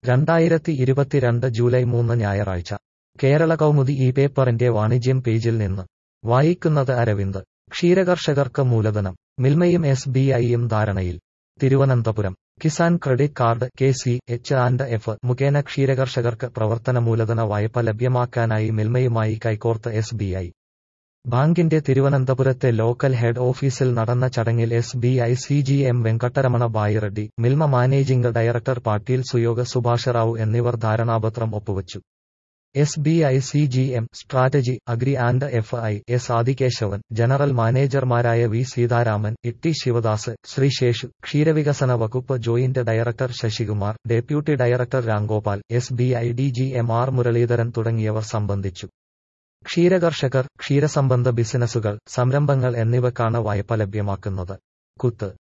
രണ്ടായിരത്തി ഇരുപത്തിരണ്ട് ജൂലൈ മൂന്ന് ഞായറാഴ്ച കേരള കൗമുദി ഈ പേപ്പറിന്റെ വാണിജ്യം പേജിൽ നിന്ന് വായിക്കുന്നത് അരവിന്ദ് ക്ഷീരകർഷകർക്ക് മൂലധനം മിൽമയും എസ് ബി ഐയും ധാരണയിൽ Thiruvananthapuram Kisan credit card K C H and F മുഖേന ക്ഷീരകർഷകർക്ക് പ്രവർത്തന മൂലധന വായ്പ ലഭ്യമാക്കാനായി മിൽമയുമായി കൈകോർത്ത് എസ് ബി ഐ ബാങ്കിന്റെ തിരുവനന്തപുരത്തെ ലോക്കൽ ഹെഡ് ഓഫീസിൽ നടന്ന ചടങ്ങിൽ S B I C G M Venkataramana Bayireddy Milma managing director Patil Suyoga Subhash Rao എന്നിവർ ധാരണാപത്രം ഒപ്പുവച്ചു S B I C G M strategy agri and F I S Adikesavan general മാനേജർമാരായ വി സീതാരാമൻ ഇട്ടി ശിവദാസ് ശ്രീശേഷു ക്ഷീരവികസന വകുപ്പ് joint director Sasikumar deputy director Ramgopal S B I D G M R Muraleedharan തുടങ്ങിയവർ സംബന്ധിച്ചു ക്ഷീരകർഷകർ ക്ഷീരസംബന്ധ ബിസിനസ്സുകൾ സംരംഭങ്ങൾ എന്നിവക്കാണ് വായ്പ ലഭ്യമാക്കുന്നത് കുത്ത്